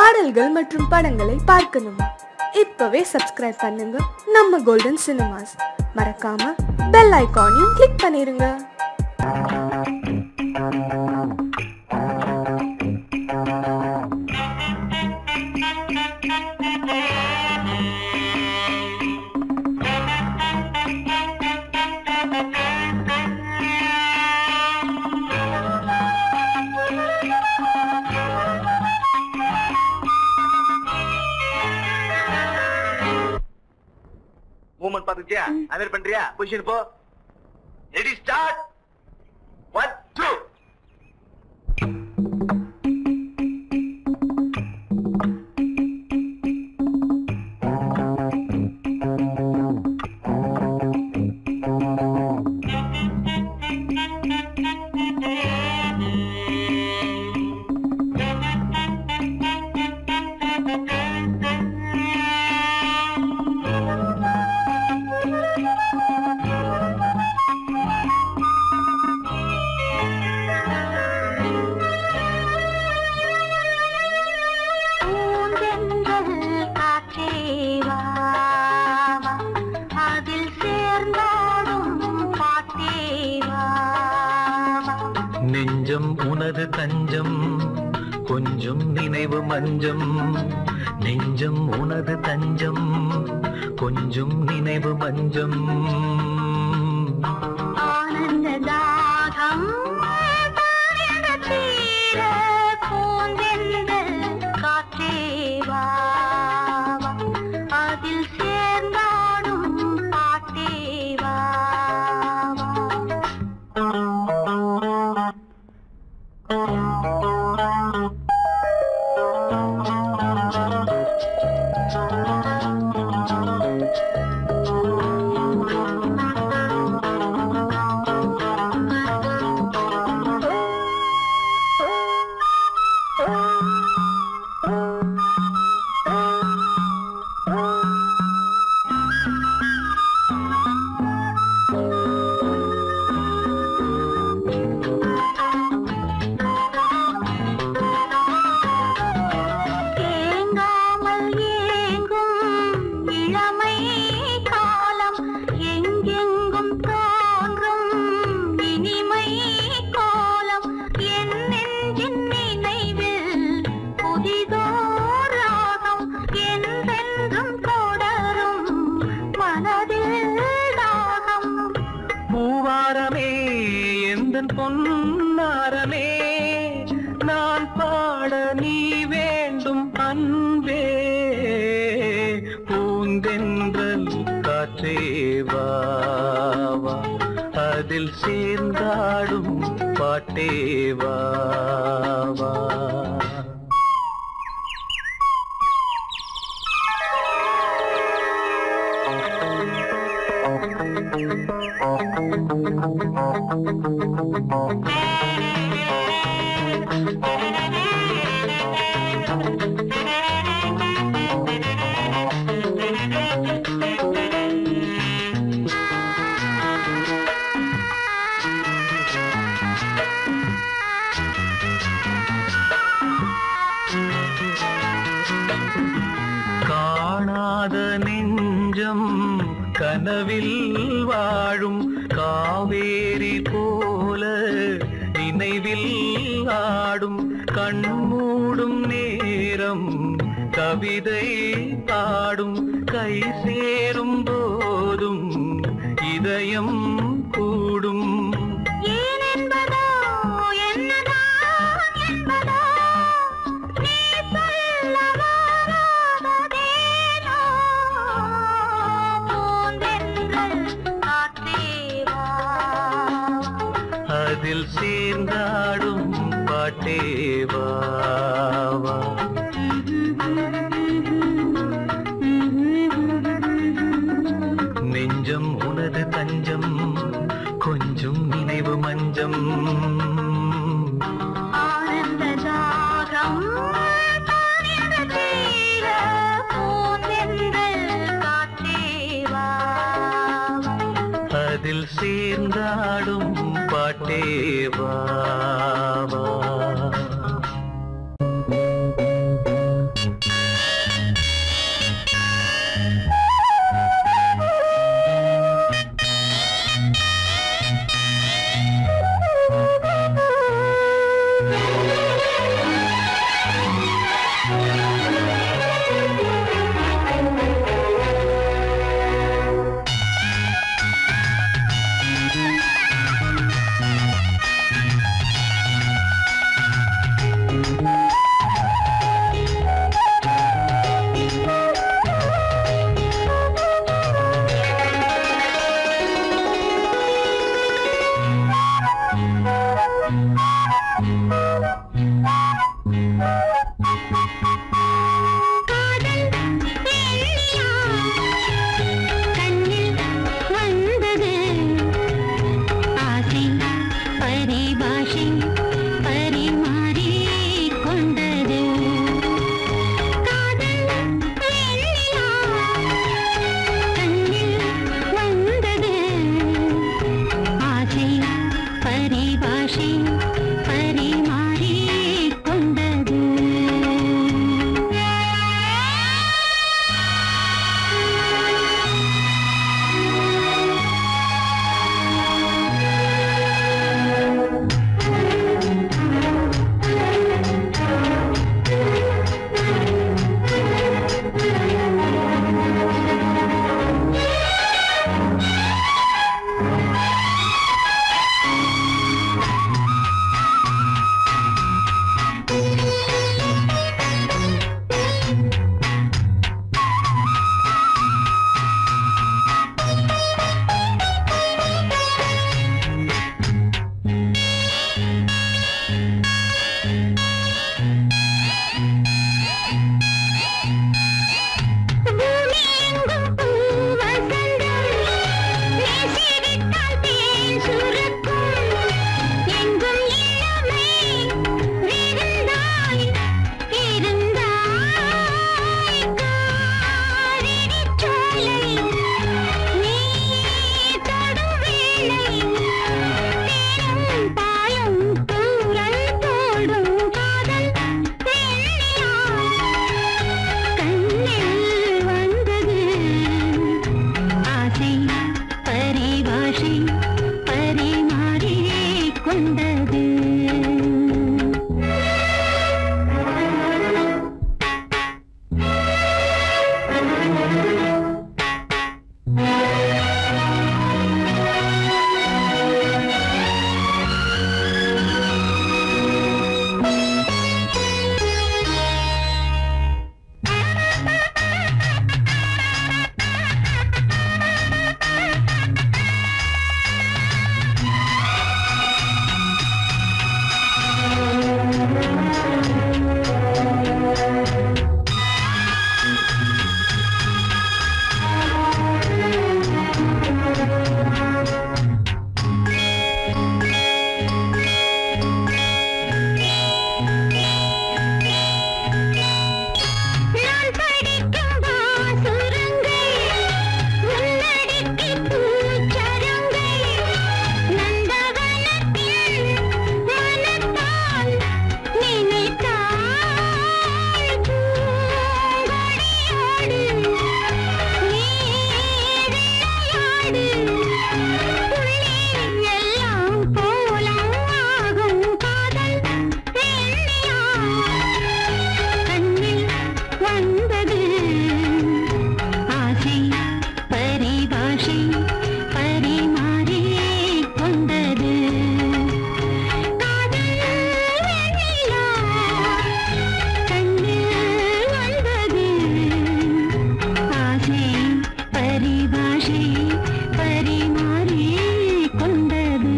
பாடல்கள் மற்றும் படங்களை பார்க்கணுமா இப்பவே சப்ஸ்கிரைப் பண்ணுங்க நம்ம கோல்டன் சினிமாஸ் மறக்காம பெல் ஐகானையும் கிளிக் பண்ணிருங்க மூமெண்ட் பாத்துக்கிட்டியா அது மாதிரி பண்றியா பொசிஷன் போ ரெடி ஸ்டார்ட் ஒன் டூ பூந்தென்றல் காற்றே வா, வா. அதில் சேர்ந்தாடும் பாட்டே வா, வா. நெஞ்சம் உனது தஞ்சம் கொஞ்சம் நினைவு மஞ்சம் நெஞ்சம் உனது தஞ்சம் கொஞ்சம் நினைவு மஞ்சம் ஆனந்த தாகம் தாயகத் தீர பூந்தென்றல் காற்றே வா, வா. அதில் சேர்ந்தாடும் பாட்டே வா, வா. ஏங்காமல் ஏங்கும் இளமை காலம் எங்கெங்கும் தோன்றும் இனிமை கோலம் என் நெஞ்சின் நினைவில் புதிதோர் ராகம் என்றென்றும் தொடரும் மனதில் தாகம் பூவாரமே எந்த பொன்னாரமே நான் பாட நீ வேண்டும் அன்பே பூந்தென்றல் காற்றே வா, வா. அதில் சேர்ந்தாடும் பாட்டே வா, வா. காணாத நெஞ்சம் கனவில் வாழும் காவேரி போல நினைவில் ஆடும் கண்மூடும் நேரம் கவிதை பாடும் கை சேரும் போதும் இதயம் கூடும் ஏன் என்பதோ என்னதான் என்பதோ நீ சொல்ல வராததேனோ பூந்தென்றல் காற்றே வா, அதில் சேர்ந்தாடும் பாட்டே வா, வா. நெஞ்சம் உனது தஞ்சம் கொஞ்சம் நினைவு மஞ்சம் ஆனந்த தாகம் தாயகத் தீர பூந்தென்றல் காற்றே வா, வா. அதில் சேர்ந்தாடும் பாட்டே வா, வா. நான் படிக்கும் வாசுரங்கை உன்னடிக்கு பூச்சரங்கை நந்தவனத்தில் மனத்தால் நினைத்தாள் பூங்கொடியோடு நீ விளையாடு உள்ளே எல்லாம் போலாகும் காதல் வெண்ணியா கண்ணில் வந்தது ஆசை பரிபாஷை பரிமாறி கொண்டது காதல் வெண்ணிலா கண்ணில் வந்தது ஆசை பரிபாஷை பரிமாறி கொண்டது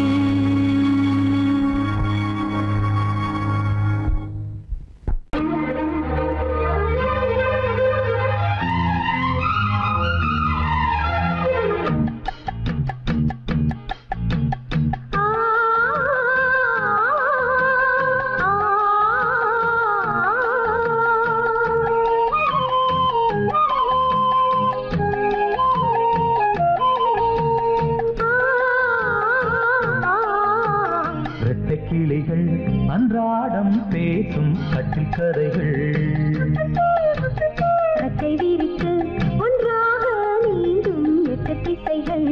இரட்டை கிளிகள் அன்றாடம் பேசும் கட்டில் கதைகள் கட்டை விரித்து ஒன்றாக நீந்தும் எட்டு திசைகள்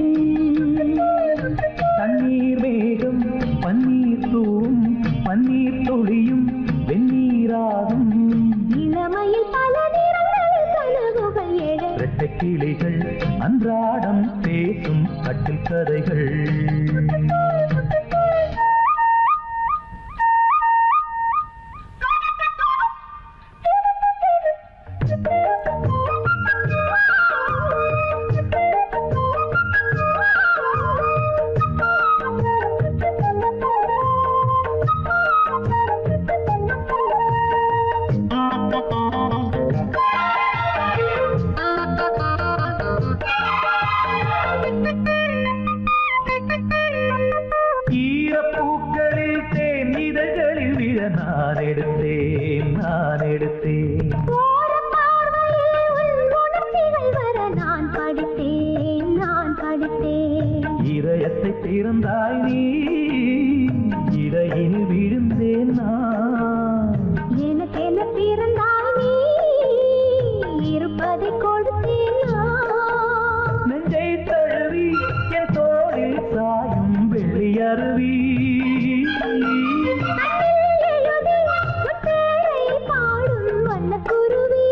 தண்ணீர் மேகம் பன்னீர் தூவும் பன்னீர் துளியும் வெந்நீராகும் இளமையில் பல நிறங்கள் கனவுகள் எழ இரட்டை கிளிகள் அன்றாடம் பேசும் கட்டில் கதைகள் ஈரப்பூக்களில் தேன் இதழ்களில் விழ நான் எடுத்தேன் நான் எடுத்தேன் ஓரம் பார்வையில் உன் உணர்ச்சிகள் வர நான் படித்தேன் நான் படித்தேன் இதயத்தை திறந்தாய் நீ இடையில் விழுந்தேன் நான் எனக்கென பிறந்தாய் நீ இருப்பதை கொடுத்தேன் நான் நெஞ்சை தழுவி என் தோளில் சாயும் வெள்ளி அருவி கண்ணில் எழுதி உன் பேரை பாடும் வண்ணக்குருவி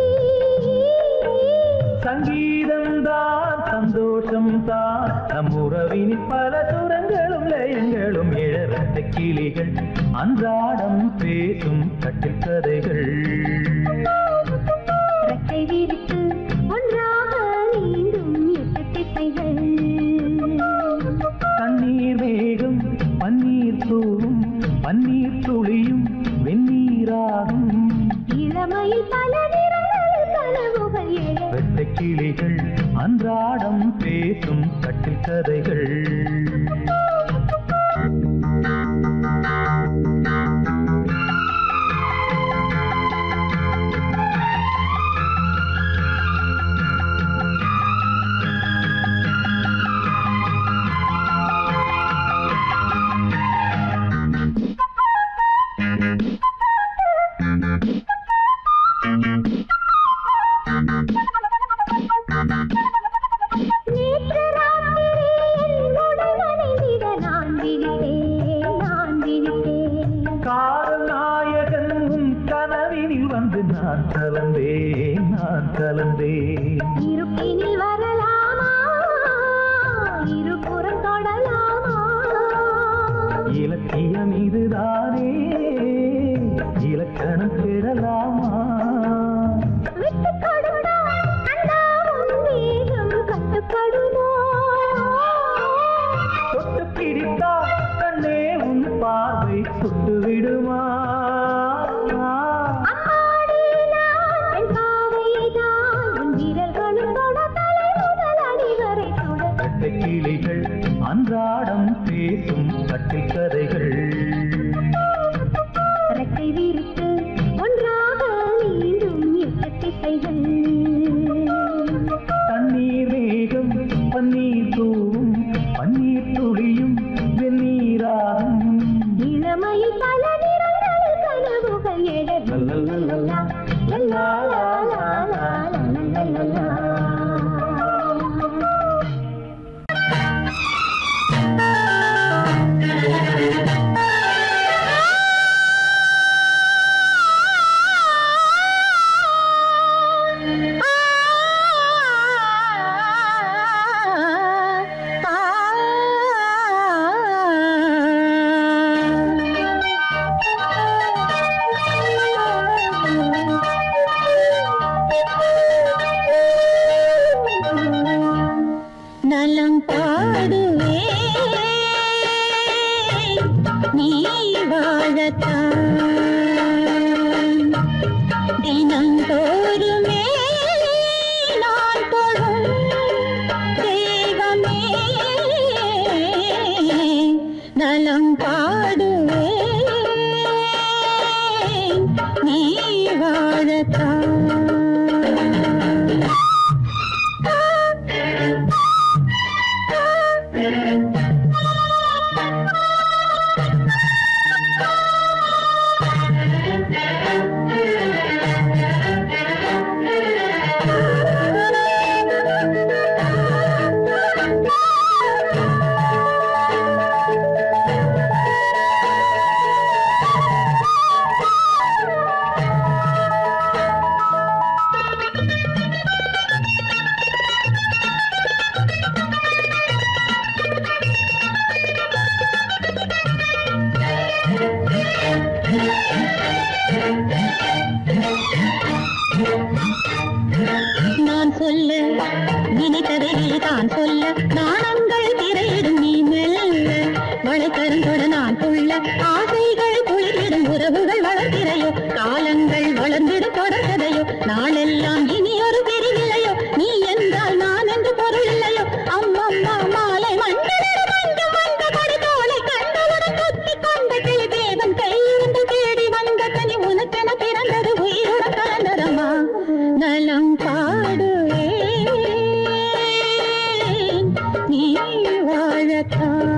சங்கீதம் தான் சந்தோஷம் தான் நம் உறவினில் பல சுரங்களும் லயங்களும் இழந்த கிளிகள் அன்றாடம் பேசும் கட்டில் கதைகள் ரெக்கை விரித்து ஒன்றாக நீந்தும் எட்டு திசைகள் தண்ணீர் மேகம் பன்னீர் தூவும் பன்னீர் துளியும் வெந்நீராகும் இளமையில் பல நிறங்கள் கனவுகள் எழ வெட்ட கிளிகள் அன்றாடம் பேசும் கட்டில் கதைகள் நேற்று ராத்திரி என் உடல் நனைந்திட நான் விழித்தேன் நான் விழித்தேன் காதல் நாயகன் உன் கனவினில் வந்து நான் கலந்தேன் நான் கலந்தேன் இருப்பினில் வரலாமா இருபுறம் தொடலாமா இலக்கியம் இதுதானே இலக்கணம் பெறலாமா விட்டு கொடுத்தால் அண்ணா உன் வேகம் கட்டுப்படுமோ தொட்டு பிடித்தால் கண்ணே உன் பார்வை சுட்டு விடுமா அம்மாடி இலைகள் தண்ணீர் வேகம் பன்னீர் தூவும் பன்னீர் துளியும் வெந்நீராகும் இளமையில் பல நிறங்கள் கனவுகள் எழ லல்லா, லல்லா, லல்லா, லல்லா, லல்லா. நலம் பாடுவே நீ வாழத்தான் தினந்தோறுமே நான் தொழும் தெய்வமே நலம் பாடுவே நீ வாழத்தான் நான் சொல்ல நினைத்ததை தான் சொல்ல நாணங்கள் திரையிடும் நீ மெல்ல வளைக்கருந்தொட நான் கொள்ள ஆசைகள் குளிரிடும் உறவுகள் வளர்த்திரையோ காலங்கள் வளர்ந்திடும் தொடர்கதையோ நாளெல்லாம் இனி ஒரு பிரிவில்லையோ நீ என்றால் நான் என்று பொருள் இல்லையோ அம்மம்மா மாலை மண்டலம் மஞ்சம் வந்த கொடி தோலை கண்டவுடன் குத்தி கொண்ட கிளி தேவன் கையிருந்து தேடி வந்த கனி உனக்கென பிறந்தது உயிருடன் கலந்ததம்மா நலம் பாடுவே நீ வாழத்தான்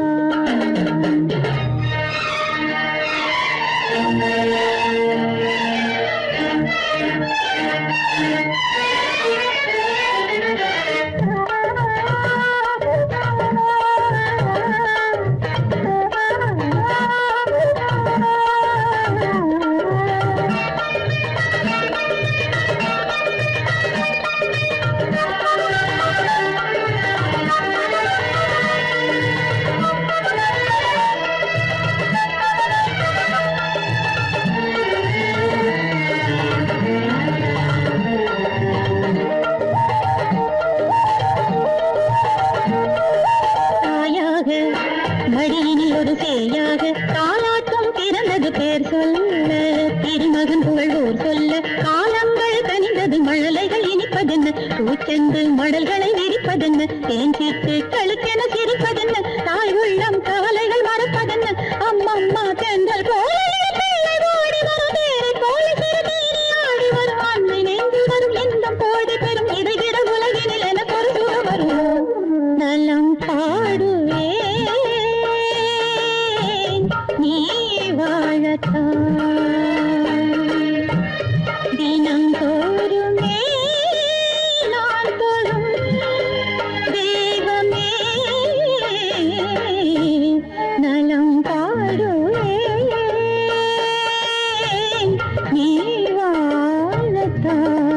தாயாக மடியினில் ஒரு சேயாக தாலாட்டும் பிறந்தது பேர் சொல்ல திருமகன் புகழ்வோர் சொல்ல காலங்கள் கனிந்தது மழலைகள் இனிப்பதென்ன பூச்செண்டு மடல்களை விரிப்பதென்ன தேன் சீட்டு கழுக்கென சிரிப்பதென்ன தாய் உள்ளம் கவலைகள் மறப்பதென்ன அம்மம்மா தென்றல் போல பிள்ளை ஓடி வரும் தேரை போல சிறுநீரி ஆடி வரும் அன்னை நெஞ்சு வரும் எண்ணம் கோடி பெறும் இடைவிட உலகினில் எனக்கு ஒரு சுகம் வரும் நலம் பாடுவே நீ வாழத்தான் தினம் தோறுமே நான் தொழும் தெய்வமே நலம் பாடுவே நீ வாழத்தான்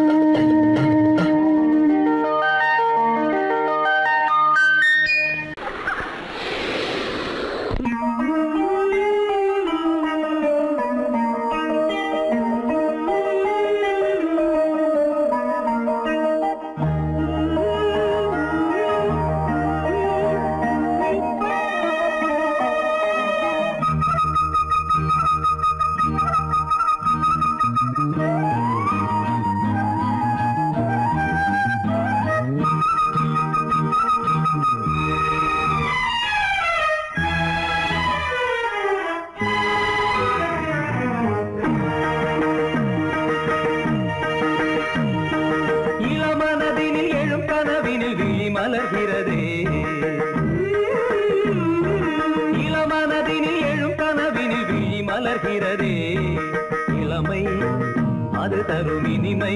தரும் இனிமை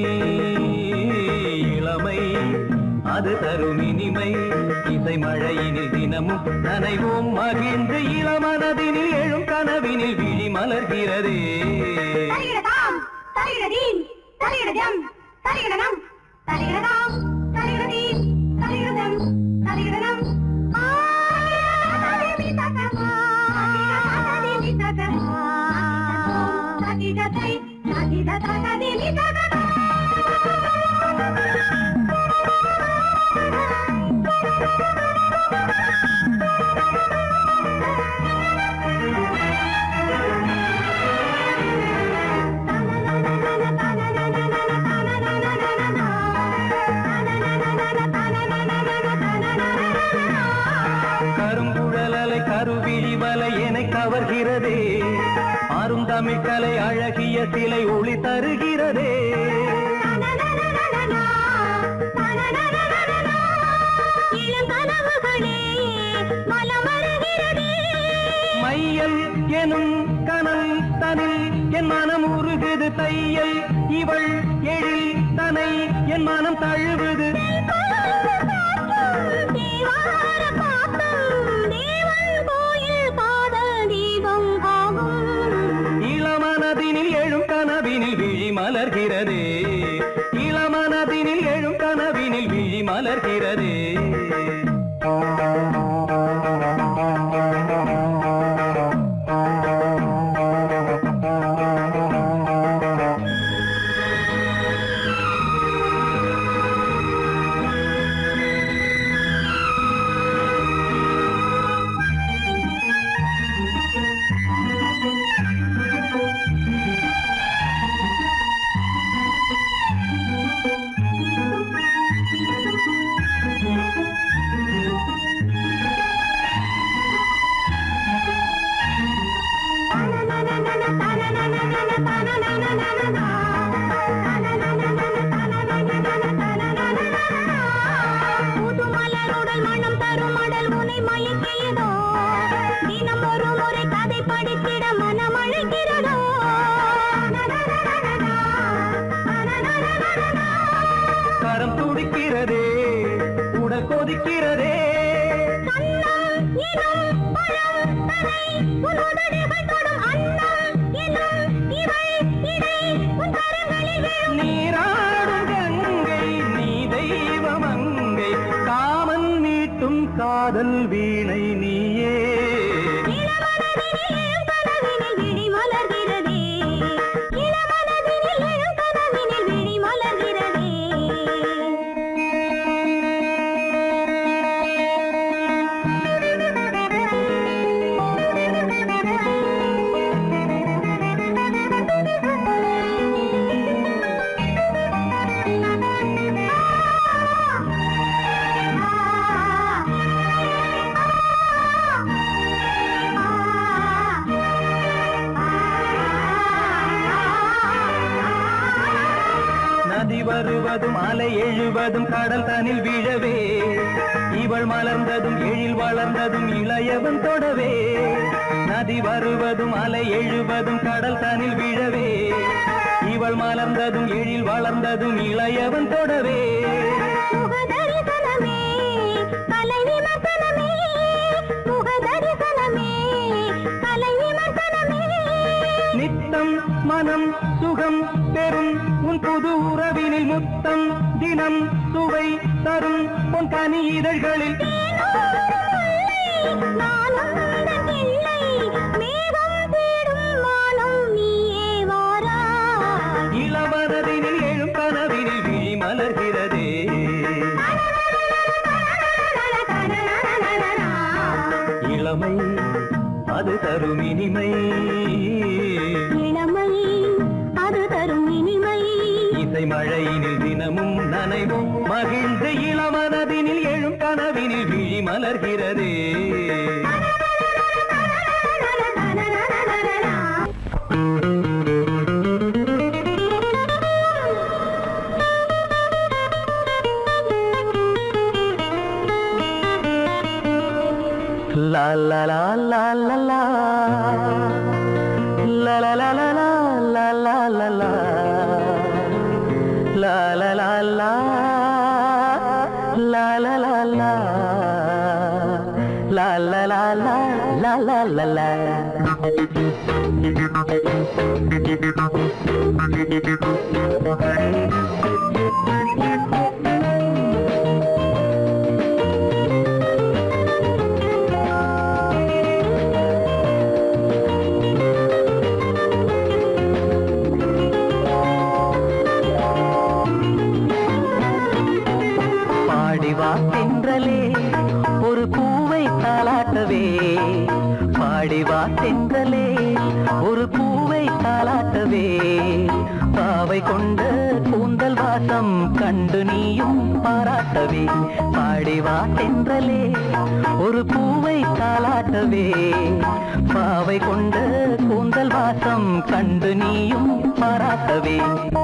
இளமை அது தரும் இனிமை இசை மழையினில் தினமும் நனைவோம் மகிழ்ந்து இளமனதினில் எழும் கனவினில் விழி மலர்கிறதே தலிகிடதாம் தலிகிடதீம் தலிகிடதம் தலிகிடனம் தலிகிடதாம் தலிகிடதீம் தலிகிடதம் தலிகிடனம் ஆ தலிகிடதி தகமா தலிகிடதி தகமா தலிகிடதை தலிகிடதகதி தகமா கருங்குழலலை கருவிழி வலை என கவர்கிறதே ஆறும் தமிழ் கலை அழகிய சிலை ஒளி தருகிறதே இளம் கனவுகளே மலம் வருகிறதே மையல் எனும் கனல் தனில் என் மனம் உருகுது தையல் இவள் எழில் தனை என் மனம் தழுவுது தேவார பாட்டம் தேவன் கோயில் காதல் தீபம் ஆகும் இளமனதினில் எழும் கனவினில் விழி மலர்கிறதே இளமனதினில் எழும் கனவினில் விழி மலர்கிறதே புது மலருடல் மனம் தரும் மடல் உனை மயக்கியதோ தினம் ஒரு முறை கதை படித்திட மனம் அழைக்கிறதோ கரம் துடிக்கிறதே உடல் கொதிக்கிறதே கண்ணம் எனும் பழம் தரை உன் உதடுகள் தொடும் அன்னம் எனும் இவள் இடை உன் கரங்களில் விழும் நீராடும் கங்கை நீ தெய்வம் அங்கை காமன் மீட்டும் காதல் வீணை நீயே இளமனதினில் எழும் கனவினில் விழி மலர்கிறதே இளமனதினில் எழும் கனவினில் விழி மலர்கிறதே நதி வருவதும் அலை எழுவதும் கடல் தனில் விழவே இவள் மலர்ந்ததும் எழில் வளர்ந்ததும் இளையவன் தொடவே நதி வருவதும் அலை எழுவதும் கடல் தனில் விழவே இவள் மலர்ந்ததும் எழில் வளர்ந்ததும் இளையவன் தொடவே முகதரிசனமே கலை விமர்சனமே முகதரிசனமே கலை விமர்சனமே நித்தம் மனம் சுகம் பெறும் உன் புது உறவினில் முத்தம் தினம் சுவை தரும் உன் கனி இதழ்களில் நான் உந்தன் பிள்ளை மேகம் தேடும் வானம் நீயே வாராய் இளவரதினில் எழும் கனவினில் விழி மலர்கிறதே இளமை அது தரும் இனிமை இளமை அது தரும் இனிமை இசை மழையினில் தினமும் நனைவும் மகிழ்ந்து இளமனதினில் எழும் கனவினில் விழி மலர்கிறதே லா லா லா லா லா லா லா லா லா லா லா லா லா லா லா லா லா லா லா லா லா லா லா லா லா லா லா லா லா லா பாடிவா தென்றலே ஒரு பூவை தாளாட்டவே பாடிவா தென்றலே ஒரு பூவை தாளாட்டவே பாவை கொண்ட கூந்தல் வாசம் கண்டு நீயும் பாராட்டவே பாடிவா தென்றலே ஒரு பூவை தாளாட்டவே பாவை கொண்ட கூந்தல் வாசம் கண்டு நீயும் பாராட்டவே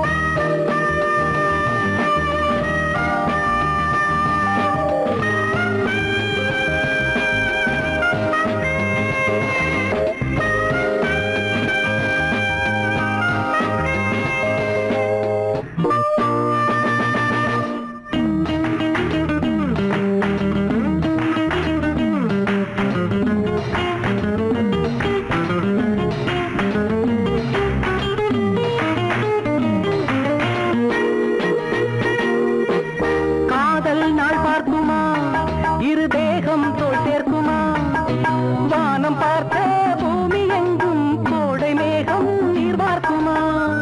காதல் நாள் பார்க்குமா இரு தேகம் தோல் சேர்க்குமா வானம் பார்த்த பூமி எங்கும் கோடை மேகம் நீர் பார்க்குமா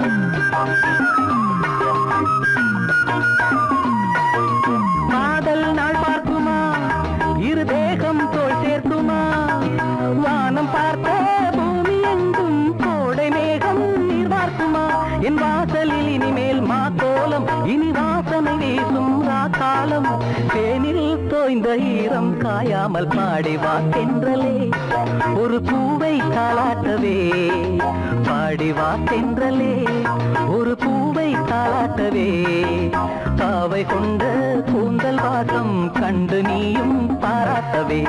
காதல் நாள் பார்க்குமா இரு தேகம் தோல் சேர்க்குமா வானம் பார்த்த பூமி எங்கும் கோடை மேகம் நீர் பார்க்குமா என் வாசலில் இனிமேல் மாக்கோலம் இனி வாசனை வீசும் காலம் தேனில் தோய்ந்த ஈரம் காயாமல் பாடி வா தென்றலே ஒரு பூவை தாளாட்டவே பாடி வா தென்றலே ஒரு பூவை தாளாட்டவே பாவை கொண்ட கூந்தல் வாசம் கண்டு நீயும் பாராட்டவே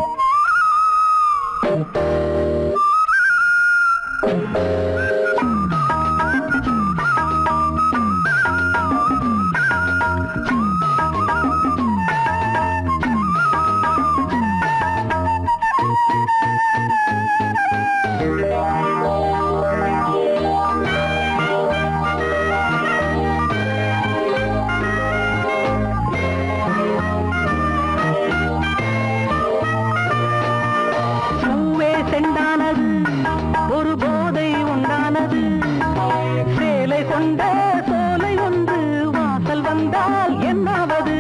பூவே செண்டானது ஒரு போதை உண்டானது சேலை கொண்ட சோலை ஒன்று வாசல் வந்தால் என்னாவது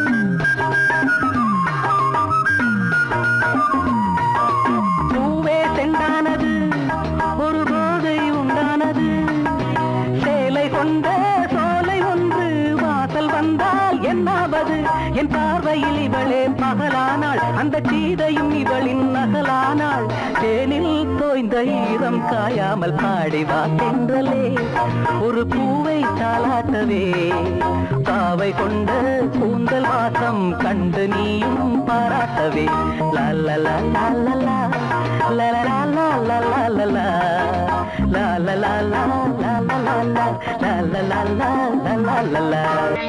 பூவே செண்டானது ஒரு போதை உண்டானது சேலை கொண்ட சோலை ஒன்று வாசல் வந்தால் என்னாவது என் பார்வையில் இவளே பகலானாள் அந்த சீதையும் இவளின் நகலானாள் தேனில் தோய்ந்த ஈரம் காயாமல் பாடிவா தென்றலே ஒரு பூவை தாளாட்டவே பாவை கொண்ட கூந்தல் வாசம் கண்டு நீயும் பாராட்டவே லல்லலா லல்லலா லலலா லலலா லலலா லலலா லலலா லலலா லலலா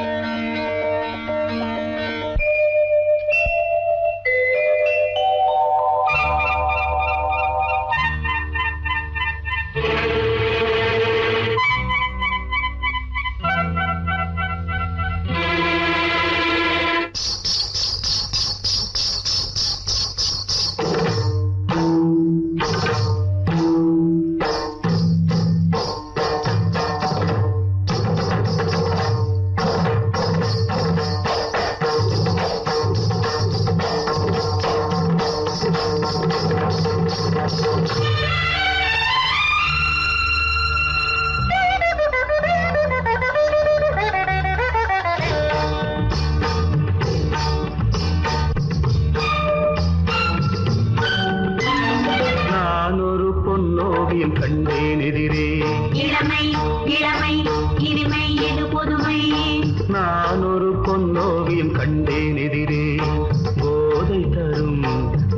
நான் ஒரு பொன்னோவியம் கண்டேன் எதிரே இளமை இளமை இனிமை எது புதுமை நான் ஒரு பொன்னோவியம் கண்டேன் எதிரே போதை தரும்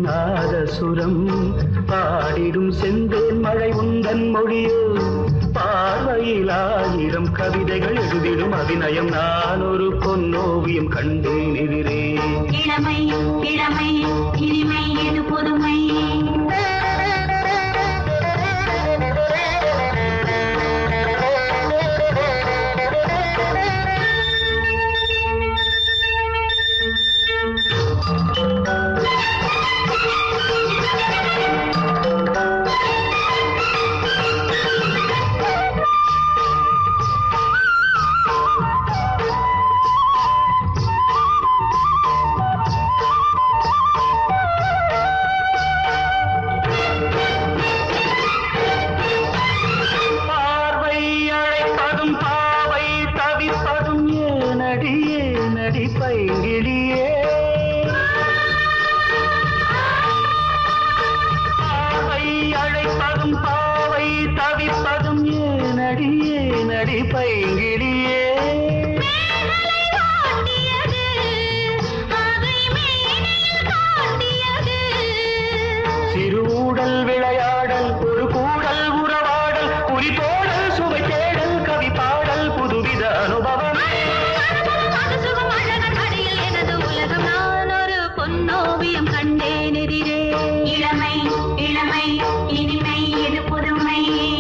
நாதசுரம் பாடிடும் செந்தேன் மழை உந்தன் மொழியோ பா பார்வையில் ஆயிரம் கவிதைகள் எழுதிடும் அபிநயம் நான் ஒரு பொன்னோவியம் கண்டேன் எதிரே இளமை இளமை இனிமை இது புதுமை பார்வை அழைப்பதும் பாவை தவிப்பதும் ஏனடி ஏனடி பைங்கிடியே பார்வை அழைப்பதும் பாவை தவிப்பதும் ஏனடி ஏனடி பைங்கிடியே சிறு ஊடல் விளையாடல் ஒரு கூடல் உறவாடல் குறிப்போடல் சுவை தேடல் கவி பாடல் புதுவித அனுபவம் பொன்னோவியம் கண்டேன் எதிரே இளமை இளமை இனிமை இது புதுமை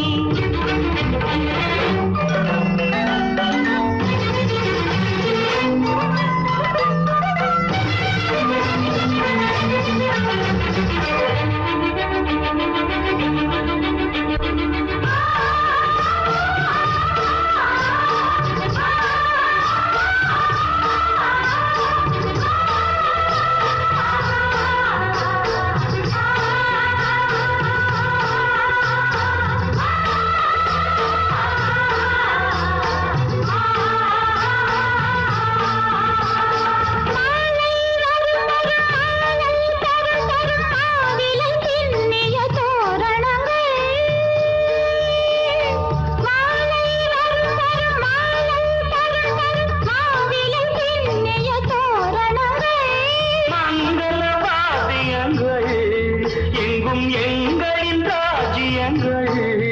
மங்கள வாத்தியங்கள் எங்கும் எங்களின் ராஜ்யங்கள்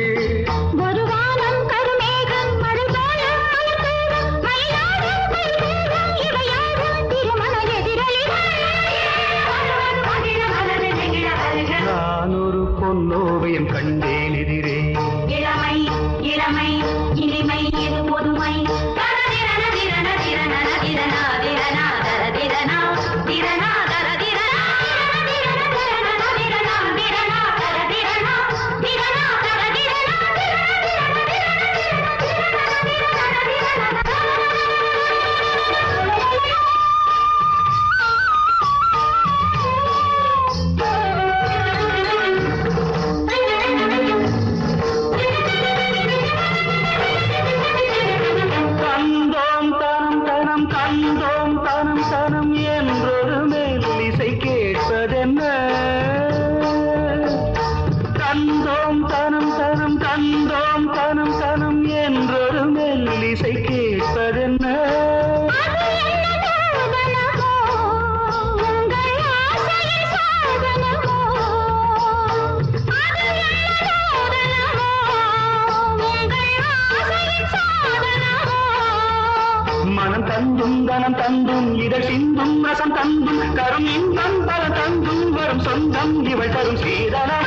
நான் ஒரு பொன்னோவியம் கண்டேன் எதிரே இளமை இளமை இனிமை இது பொதுமை தரதிரன திரன திரன திரனா திரனா தரதிரனா திரனா தரதிரனா திரன திரன திரனா திரனா தரதிரனா திரனா தரதிரனா கந்தோம் தனம் தனம் கந்தோம் தனம் தனம் என்றொரு மெல்லிசை கேட்பதென்ன கந்தோம் தனம் தனம் கந்தோம் தனம் தனம் என்றொரு மெல்லிசை கேட்பதென்ன மனம் தந்தும் தனம் தந்தும் இதழ் சிந்தும் ரசம் தந்தும் கரும் இன்பம் பல தந்தும் வரும் சொந்தம் இவள் தரும் சீதனம்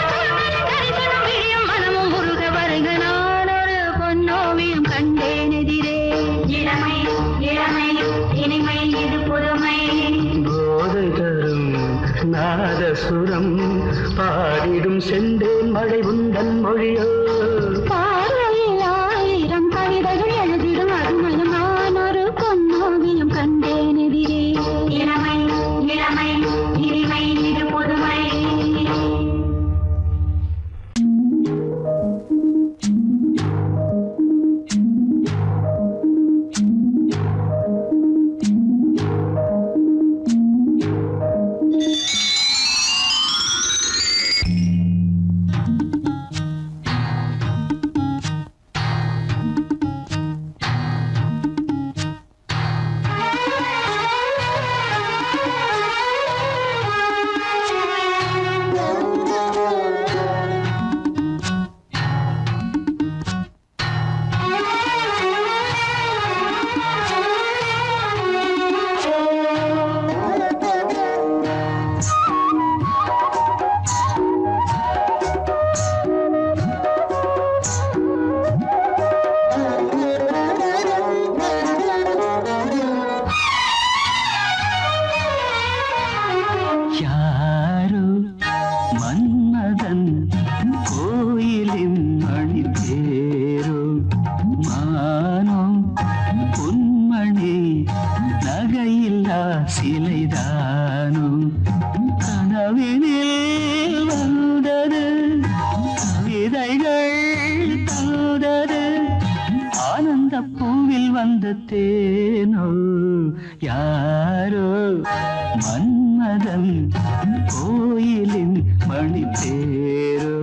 மனமும் முருக வருக நான் ஒரு பொன்னோவியம் கண்டேன் எதிரே இளமை இளமை இனிமை இது புதுமை போதை தரும் நாதசுரம் பாடிடும் செந்தேன் மழை உந்தன் மொழியோ பார்வையில் ஆயிரம் கவிதைகள் எழுதிடும் அருமையும் நான் ஒரு பொன்னோவியம் கண்டேன் எதிரே இளமை இளமை இனிமை இது புதுமை சிலைதானோ கனவினில் வந்தது கவிதைகள் தந்தது ஆனந்த பூவில் வந்த தேனோ யாரோ மன்மதன் கோயிலின் மணி தேரோ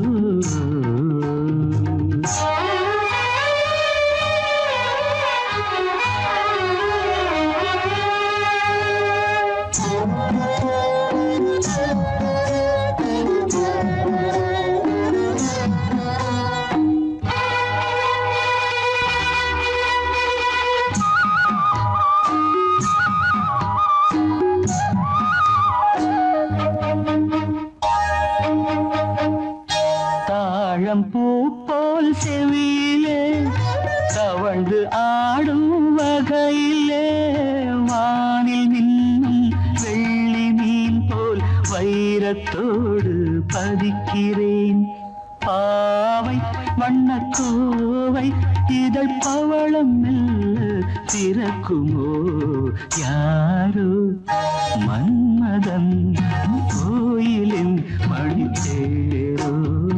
தாழம் பூ போல் செவியிலே தவழ்ந்து ஆடும் வகையிலே வானில் மின்னும் வெள்ளி மீன் போல் வைரத்தோடு பதிக்கிறேன் பாவை வண்ணக்கோவை இதழ் பவளம் மெல்ல திறக்குமோ யாரோ மன்மதன் கோயிலின் மணி தேரோ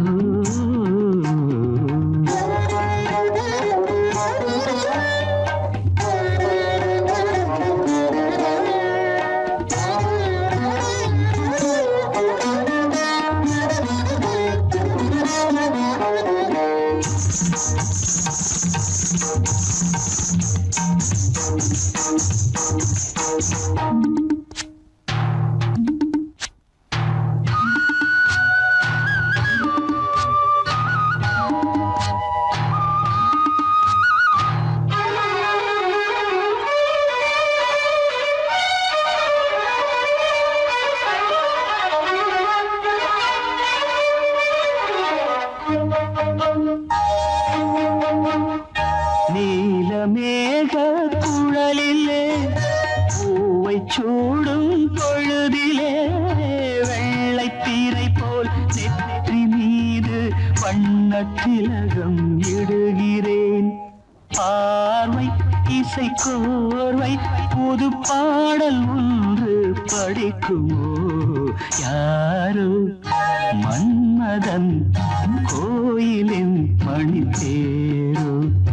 நீலமேக குழலிலே பூவை சூடும் பொழுதிலே வெள்ளை தீரை போல் நெற்றி மீது வண்ணத்திலகம் இடுகிறேன் பார்வை இசை கோர்வை புது பாடல் ஒன்று படிக்குமோ யாரோ மன்மதன் கோயிலின் மணி தேரோ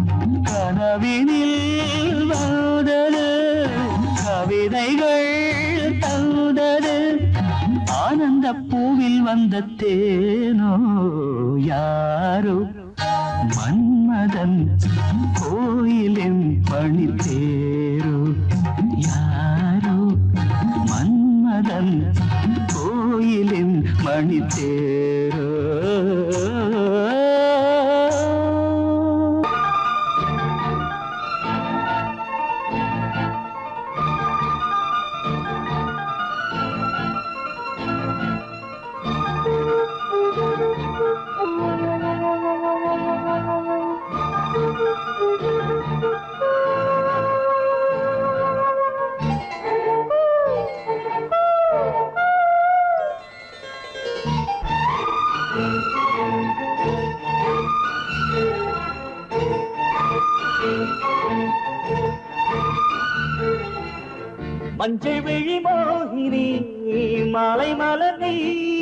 கனவினில் வந்தது கவிதைகள் தந்தது ஆனந்த பூவில் வந்த தேனோ யாரோ மன்மதன் கோயிலின் பணி தேரோ யாரோ மன்மதன் கோயிலின் மணி தேரோ மஞ்சள் விழி மோகினி மாலை மலர் நீ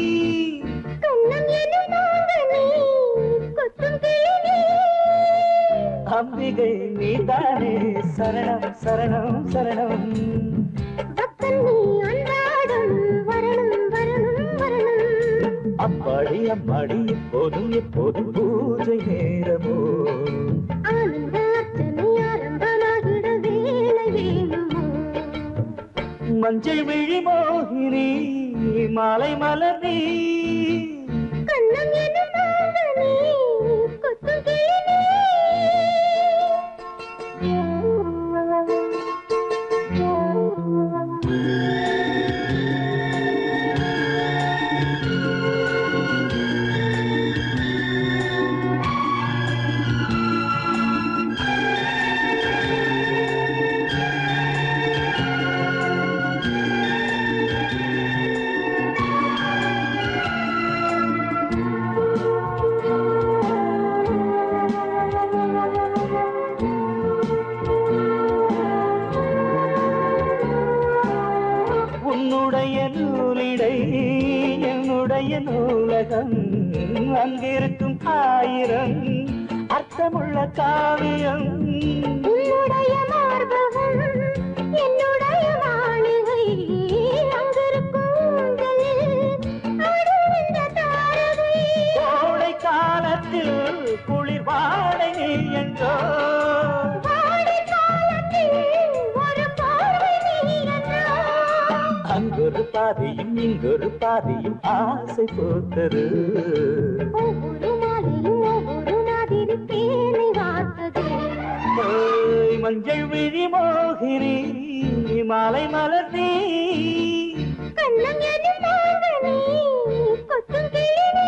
அம்பிகை நீதானே சரணம் சரணம் சரணம் அப்பாடி அம்மாடி எப்போதும் எப்போதும் பூஜை நேரமோ மஞ்சள் விழி மோகினி மாலை மலர் நீ நூலகம் அங்கிருக்கும் ஆயிரம் அர்த்தமுள்ள காவியம் உன்னுடைய மார்பகம் என்னுடைய மாளிகை அங்கிருக்கும் ஊஞ்சலில் ஆடும் இந்த தாரகை கோடை காலத்தில் குளிர் வாடை நீ என்றோ வாடை காலத்தில் ஒரு பார்வை நீ என்றோ அங்கொரு பாதியும் இங்கொரு பாதியும் ஆசை போத்தது ஒவ்வொரு மாலையும் ஒவ்வொரு மாதிரி தேனை வார்த்தது ஓய், மஞ்சள் விழி மோகினி மாலை மலர் நீ கண்ணம் எனும் மாங்கனி கொத்தும் கிளினி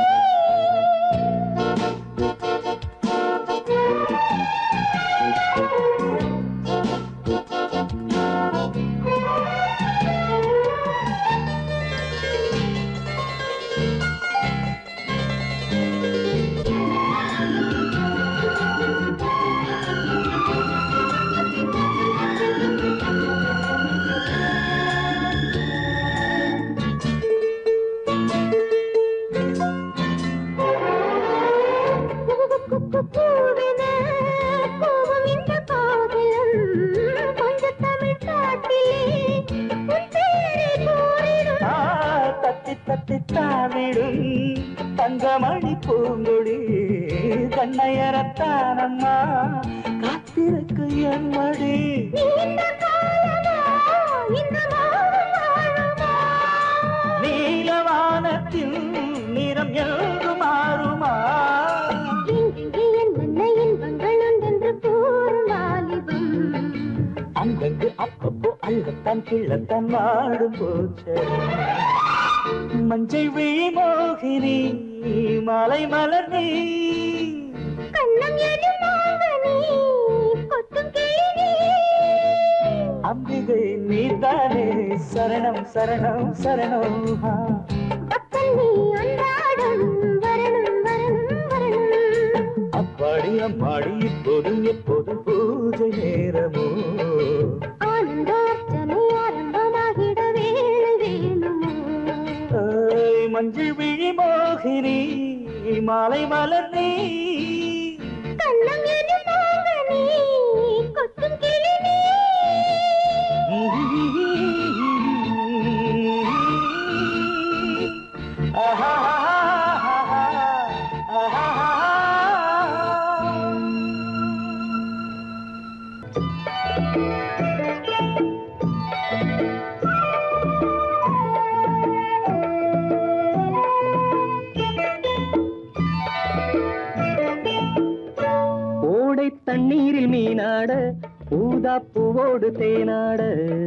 பூவென பூவும் இந்த காதலும் கொஞ்சம் தமிழ் காட்டிலே உன் பேரை கூறிடும் ஆ, தத்தி தத்தி தாவிடும் தங்கமணி பூங்கொடி கண்ணையரத்தானம்மா காத்திருக்கு என் மடி நீண்ட காலமா இந்த மாதம் வாழுமா நீலவானத்தில் நிறம் எங்கு மாறுமா எங்கெங்கே என்னென்ன இன்பங்கள் உண்டென்று கூறும் வாலிபம் அங்கங்கு அப்பப்போ அள்ளத்தான் கிள்ளத்தான் வாடும் போச்சு மஞ்சள் விழி மோகினி மாலை மலர் நீ கண்ணம் எனும் மாங்கனி கொத்தும் கிளினி அம்பிகை நீதானே சரணம் சரணம் சரணம் ஆ. அப்பன் நீ அன்றாடம் வரணும் வரணும் வரணும் அப்பாடி அம்மாடி இப்போதும் எப்போதும் பூஜை நேரமோ ஆனந்தார்ச்சனை ஆரம்பமாகிட வேளை வேணுமோ ஏய், மஞ்சள் விழி மோகினி மாலை மலர் நீ கண்ணம் எனும் மாங்கனி கொத்தும் கிளினி ஓடை தண்ணீரில் மீனாட ஊதா பூவோடு தேனாட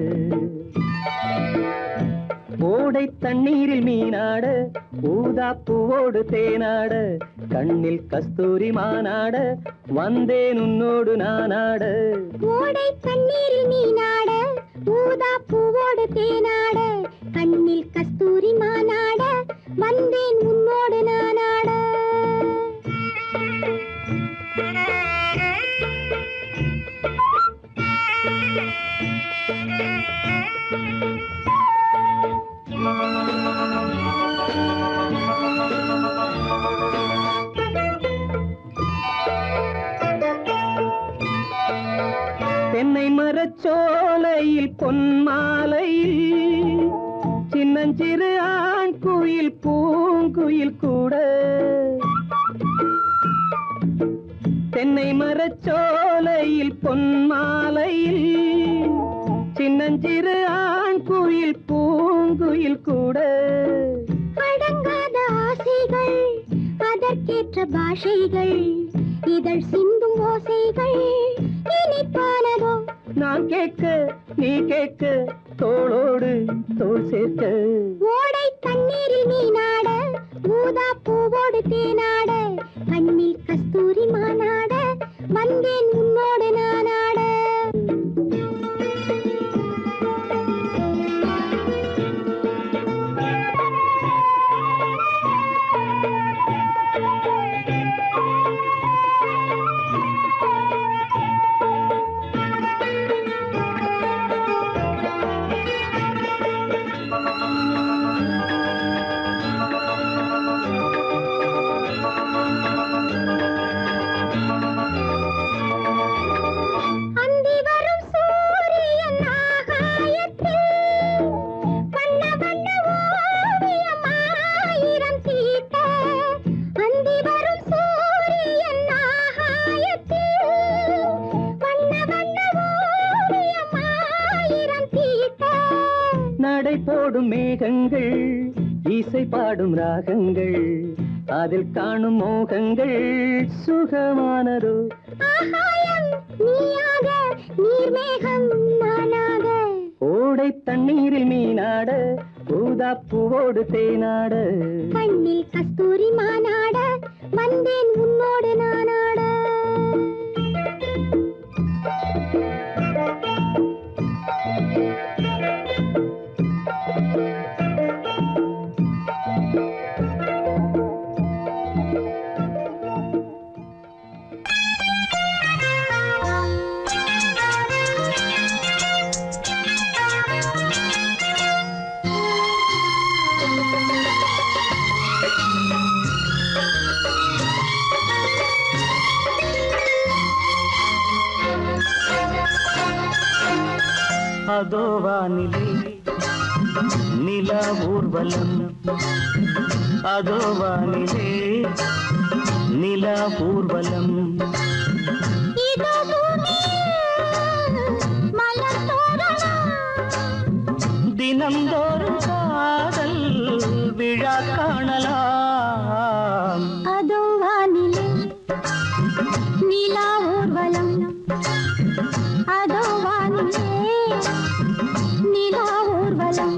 ஓடை தண்ணீரில் மீனாட ஊதா பூவோடு தேனாட கண்ணில் கஸ்தூரி மானாட வந்தேன் உன்னோடு நானாட ஓடை தண்ணீரில் நீனாட ஊதா பூவோடு தேனாட கண்ணில் கஸ்தூரி மானாட வந்தேன் உன்னோடு நானாட தென்னை மரச்சோலையில் பொன்மாலையில் சின்னஞ்சிறு ஆண் குயில் பூங்குயில் கூட தென்னை மரச்சோலையில் பொன்மாலையில் சின்னஞ்சிறு ஆண் குயில் பூங்குயில் கூட அடங்காத ஆசைகள் அதற்கேற்ற பாஷைகள் இதழ் சிந்தும் ஓசைகள் இனிப்பானதோ நான் கேட்க நீ கேட்க தோளோடு தோள் சேர்க்க ஓடை தண்ணீரில் நீனாட ஊதா பூவோடு தேனாட கண்ணில் கஸ்தூரி மானாட வந்தேன் உன்னோடு நானாட நடை போடும் மேகங்கள் இசை பாடும் ராகங்கள் அதில் காணும் மோகங்கள் சுகமானதோ ஆகாயம் நீயாக நீர்மேகம் நானாக ஓடை தண்ணீரில் மீனாட ஊதா பூவோடு தேனாட கண்ணில் கஸ்தூரி மானாட வந்தேன் உன்னோடு நானாட அதோ வானிலே நில ஊர்வலம் அதோ வானிலே நில ஊர்வலம் இதோ பூமியில் மலர் தோரணம் தினந்தோறும் காதல் விழா காணலாம் அதோ வானிலே நிலா ஊர்வலம் அதோ வானிலே நிலா ஊர்வலம்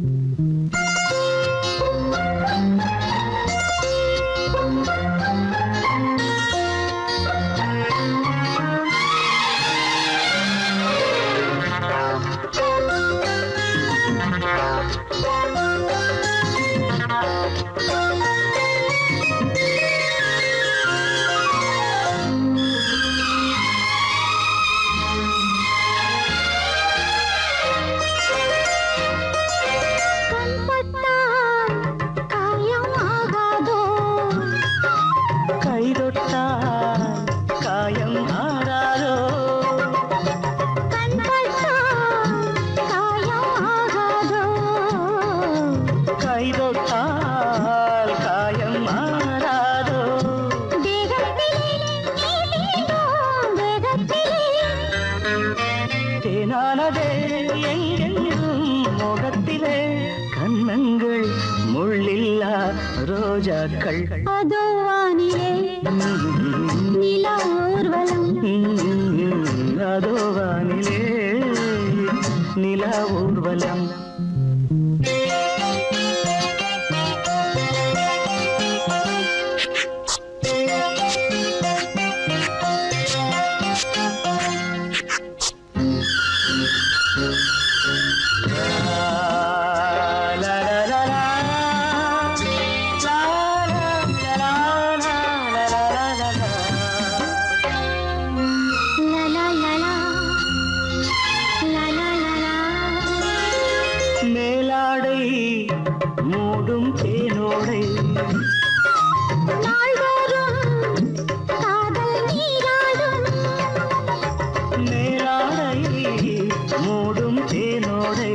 கண்பட்டால் காயம் ஆகாதோ கைதொட்டால் காயம் ஆறாரோ கண்பட்டால் காயம் ஆகாதோ கைதொட்டால் காயம் ஆறாரோ தேகத்திலே நீளீடும் வேகத்திலே தேனானதே எங்கெங்கும் முகத்திலே கண்ணங்கள் முள்ளில்லா ரோஜாக்கள் அதோ வானிலே நிலா ஊர்வலம் அதோ வானிலே நில ஊர்வலம் லா, லா, லா, லா. லா, லா, லா, லா, லா, லா, லா, லா, லா. லா லா லா லா லா லா லா லா மேலாடை மூடும் தேனோடை நாள்தோறும் காதல் நீராடும் மேலாடை மூடும் தேனோடை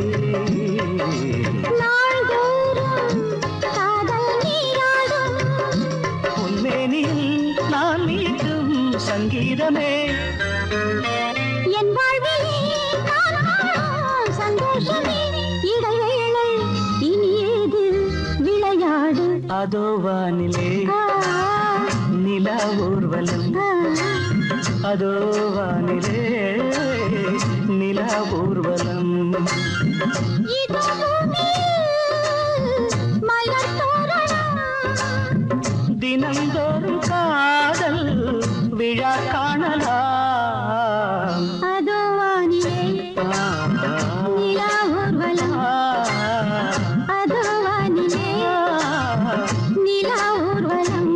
நாள்தோறும் காதல் நீராடும் உன்மேனில் நான் மீட்டும் சங்கீதமே என் வாழ்விலே நான் காணும் சந்தோஷமே இடைவேளை இனி ஏது விளையாடு அதோ வானிலே ஆ, நில ஊர்வலம் ஆ, அதோ வானிலே நில ஊர்வலம் இதோ பூமியில் மலர் தோரணம் தினந்தோறும் காதல் விழா காணலாம் அதோ வானிலே ஆ, நிலா ஊர்வலம் ஆ, அதோ வானிலே ஆ. நிலா ஊர்வலம்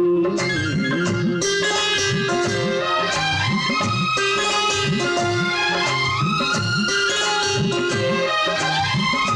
ஆ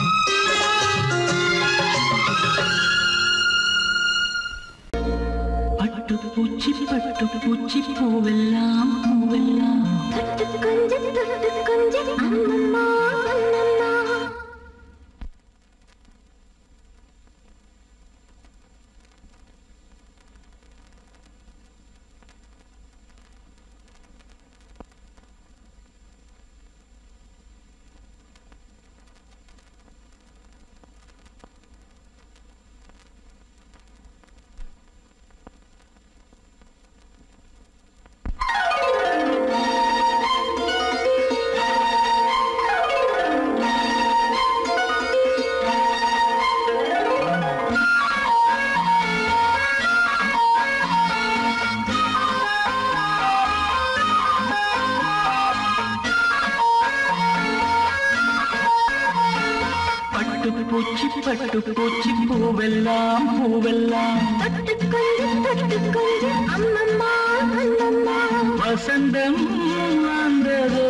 பட்டு பூச்சி பட்டு பூச்சி பூவெல்லாம் பூவெல்லாம் தொட்டு கொஞ்சம் தொட்டு கொஞ்சம் அம்மம்மா அம்மம்மா வசந்தம் வந்ததோ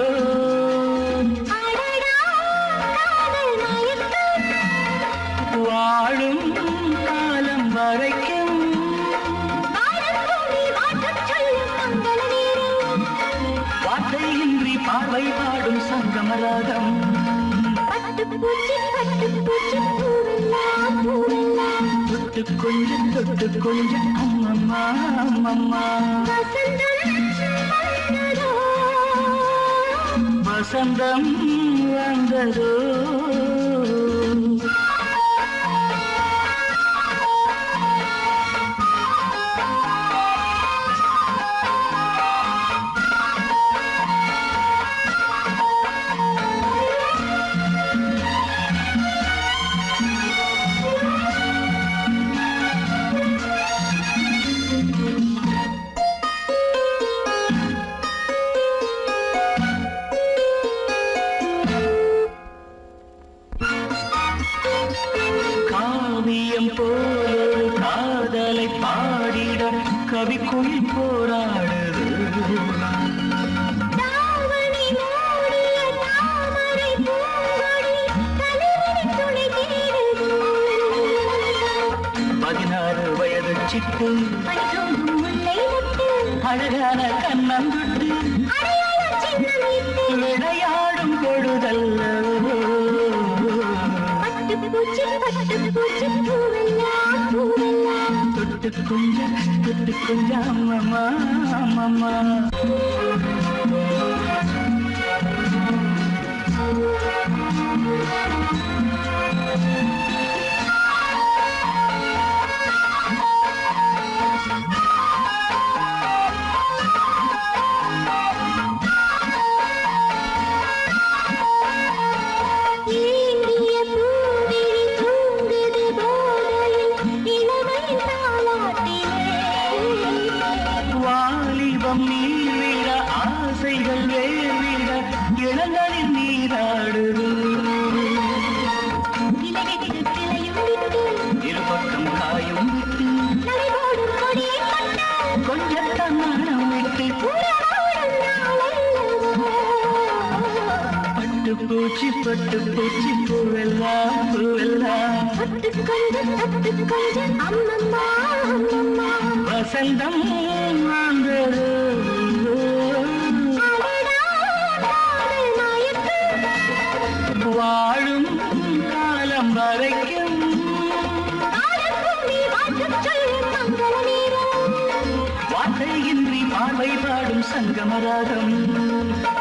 அடடா காதல் மயக்கம் வாழும் காலம் வரைக்கும் வாழப்பூமி வாட்டச் சொல்லும் மங்கள நேரம் வார்த்தையின்றி பார்வை பாடும் சங்கமராகம் பட்டு பூச்சி பட்டு பூச்சி பூவெல்லாம் பூவெல்லாம் தொட்டு கொஞ்சம் தொட்டு கொஞ்சம் அம்மம்மா அம்மம்மா வசந்தம் வந்ததோ வசந்தம் வந்ததோ காவியம் போலொரு காதலை பாடிட கவிக்குயில் போராடுது தாவணி மூடிய தாமரை பூங்கொடி தலைவனை துணை தேடுது பதினாறு வயது சிட்டு பனிதூங்கும் முல்லை முட்டு அழகான கண்ணந்துட்டு அடையாள சின்னம் இட்டு விளையாடும் பொழுதல்லவோ பட்டு பூச்சி பட்டு பூச்சி பூவெல்லாம் பூவெல்லாம் தொட்டு கொஞ்ச தொட்டு கொஞ்ச அம்மம்மா அம்மம்மா ஏந்திய பூவிழி தூங்குது போதையில் இளமையின் தாலாட்டிலே வாலிபம் நீவிட ஆசைகள் வேவிட இளங்களில் நீராடுது இலகிட்டு கிளையும் விட்டு இருபக்கம் காயும் விட்டு நடைபோடும் கொடியை கட்ட கொஞ்சம் தன்னானம் விட்டு உறவோடும் நாளல்லவோ பட்டு பூச்சி பட்டு பூச்சி பூவெல்லாம் பூவெல்லாம் தொட்டு கொஞ்சம் தொட்டு கொஞ்சம் அம்மம்மா அம்மம்மா வசந்தம் வந்தது அடடா காதல் மயக்கம் வாழும் காலம் வரைக்கும் ஆழப்பூமி வாட்டச் சொல்லும் மங்கள நேரம் வார்த்தையின்றி பார்வை பாடும் சங்கமராகம்